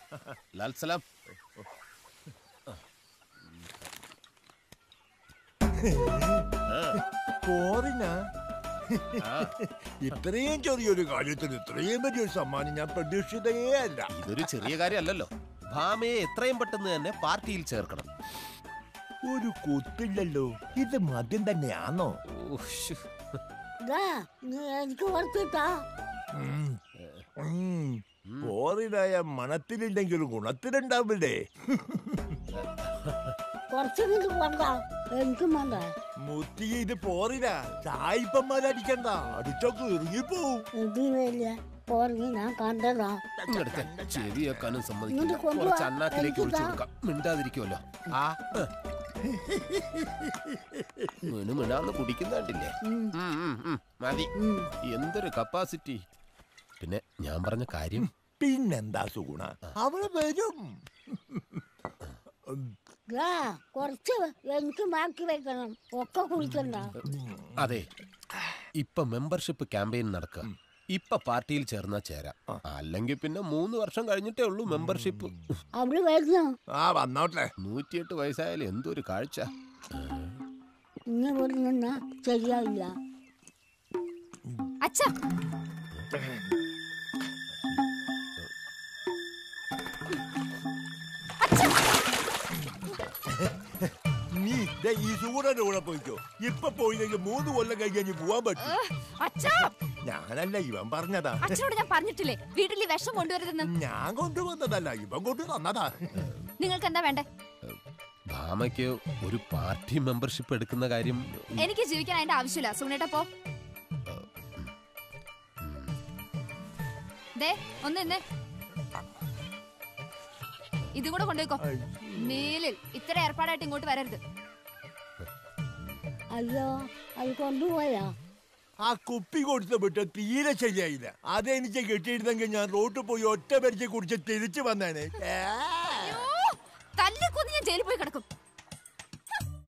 ലാൽ സലാം പോറിനാ ഇത്രയും ചെറിയൊരു കാര്യത്തിന് ഇത്രയും വലിയൊരു സമ്മാനം ഞാൻ പ്രതീക്ഷിതേ അല്ല ഇതൊരു ചെറിയ കാര്യമല്ലല്ലോ ഭാമയെ എത്രയും പെട്ടെന്ന് തന്നെ പാർട്ടിയിൽ ചേർക്കണം ഒരു കുത്തില്ലല്ലോ ഇത് മദ്യം തന്നെയാണോ ഓ, ശ്ശ്. ദാ, നീ എനിക്ക് കൊടുത്തിട്ടാ പോറിനായ മണത്തിലില്ലെങ്കിൽ ഗുണത്തിലുണ്ടാവില്ലേ കുറച്ചെങ്കിലും കൊണ്ട എനിക്കും വേണ്ട മുത്തി ഇത് പോറിനാ ചായപ്പന്മാരടിക്കണ്ട അടിച്ചൊക്കെ ഇറങ്ങിപ്പോവും ഇത് വലിയ പോർന്ന് ഞാൻ കണ്ടതാ ഇങ്ങടുത്തെ ചെവിയേക്കാനും സമ്മതിക്കില്ല ഇങ്ങോട്ട് കൊണ്ടുവാ. കുറച്ച് അണ്ണാക്കിലേക്ക് ഒഴിച്ചു എനിക്കിതാ. കൊടുക്കാം മിണ്ടാതിരിക്കുമല്ലോ ആ മിനു മിനാന്ന് കുടിക്കുന്നുണ്ടില്ലേ മതി എന്തൊരു കപ്പാസിറ്റി പിന്നെ ഞാൻ പറഞ്ഞ കാര്യം പിന്നെന്താ സുഗുണ അവള് വരും ദാ, കുറച്ച് എനിക്ക് ബാക്കി വെക്കണം ഒക്കെ കുടിക്കണ്ട അതെ ഇപ്പൊ മെമ്പർഷിപ്പ് ക്യാമ്പയിൻ നടക്കുക ഇപ്പൊ പാർട്ടിയിൽ ചേർന്നാ ചേരാം അല്ലെങ്കിൽ പിന്നെ മൂന്ന് വർഷം കഴിഞ്ഞിട്ടേ ഉള്ളൂ മെമ്പർഷിപ്പ് അവള് വരുന്നു ആ വന്നോട്ടെ നൂറ്റിയെട്ട് വയസ്സായാലും എന്തൊരു കാഴ്ച ഇനി ഇവിടെ നിന്നാ ശരിയാവില്ല അച്ഛാ നീ ദേ ഈ സുഗുണന്റെ കൂടെ പോയിക്കോ ഇപ്പൊ പോയില്ലെങ്കിൽ മൂന്ന് കൊല്ലം കഴിഞ്ഞ് ഇനി പോവാൻ പറ്റും അച്ഛാ ഞാനല്ല ഇവൻ പറഞ്ഞതാ അച്ഛനോട് ഞാൻ പറഞ്ഞിട്ടില്ലേ വീട്ടിൽ ഈ വിഷം കൊണ്ടുവരരുതെന്ന് ഞാൻ കൊണ്ടുവന്നതല്ല ഇവൻ കൊണ്ടു തന്നതാ നിങ്ങൾക്ക് എന്താ വേണ്ടേ ഭാമയ്ക്ക് ഒരു പാർട്ടി മെമ്പർഷിപ്പ് എടുക്കുന്ന കാര്യം എനിക്ക് ജീവിക്കാൻ അതിന്റെ ആവശ്യമില്ല സുഗുണേട്ടാ പോ ദേ ഒന്ന് ഇന്നേ ഇതും കൂടെ കൊണ്ടുപോയിക്കോ മേലിൽ ഇത്ര ഏർപ്പാടായിട്ട് ഇങ്ങോട്ട് വരരുത് അയ്യോ അത് കൊണ്ടുപോയാ ആ കുപ്പി കൊടുത്ത വിട്ട് തീരെ ശരിയായില്ല അതെനിക്ക് കിട്ടിയിരുന്നെങ്കിൽ ഞാൻ റോട്ടിൽ പോയി ഒറ്റ പരിചയം കുടിച്ച് തിരിച്ചു വന്നേനെ ഏ. അയ്യോ, തല്ലിക്കൊന്ന് ഞാൻ ജയിലിൽ പോയി കിടക്കും